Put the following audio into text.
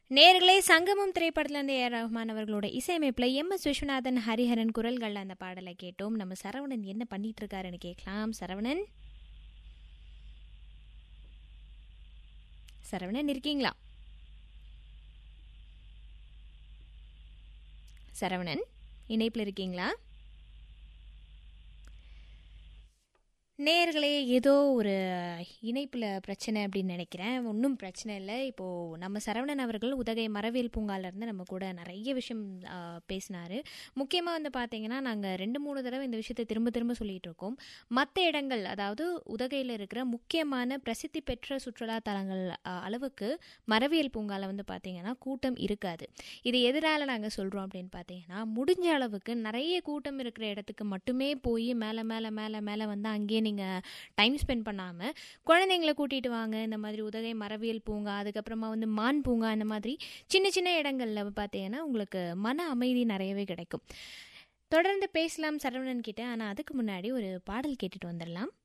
நேர்களே சங்கமம் திரைப்படத்திலிருந்து ஏ ரஹ்மான் அவர்களோட இசையமைப்பில் எம் எஸ் விஸ்வநாதன் ஹரிஹரன் குரல்கள் அந்த பாடலை கேட்டோம் நம்ம சரவணன் என்ன பண்ணிட்டு இருக்காருன்னு கேட்கலாம் சரவணன் சரவணன் இருக்கீங்களா சரவணன் இணைப்பில் இருக்கீங்களா நேர்களே ஏதோ ஒரு இணைப்பில் பிரச்சனை அப்படின்னு நினைக்கிறேன் ஒன்றும் பிரச்சனை இல்லை இப்போது நம்ம சரவணன் அவர்கள் உதகை மரவியல் பூங்காலேருந்து நம்ம கூட நிறைய விஷயம் பேசினார் முக்கியமாக வந்து பார்த்தீங்கன்னா நாங்கள் ரெண்டு மூணு தடவை இந்த விஷயத்தை திரும்ப திரும்ப சொல்லிகிட்டு இருக்கோம் மற்ற இடங்கள் அதாவது உதகையில் இருக்கிற முக்கியமான பிரசித்தி பெற்ற சுற்றுலா தலங்கள் அஹ், அளவுக்கு மரவியல் பூங்காவில் வந்து பார்த்தீங்கன்னா கூட்டம் இருக்காது இது எதனால் நாங்கள் சொல்கிறோம் அப்படின்னு பார்த்தீங்கன்னா முடிஞ்ச அளவுக்கு நிறைய கூட்டம் இருக்கிற இடத்துக்கு மட்டுமே போய் மேலே மேலே மேலே மேலே வந்து அங்கேயே நீங்கள் டைம் ஸ்பெண்ட் பண்ணாமல் குழந்தைங்கள கூட்டிகிட்டு வாங்க இந்த மாதிரி உதகை மரவியல் பூங்கா அதுக்கப்புறமா வந்து மான் பூங்கா இந்த மாதிரி சின்ன சின்ன இடங்களில் பார்த்தீங்கன்னா உங்களுக்கு மன அமைதி நிறையவே கிடைக்கும் தொடர்ந்து பேசலாம் சரவணன் கிட்ட ஆனால் அதுக்கு முன்னாடி ஒரு பாடல் கேட்டுட்டு வந்துடலாம்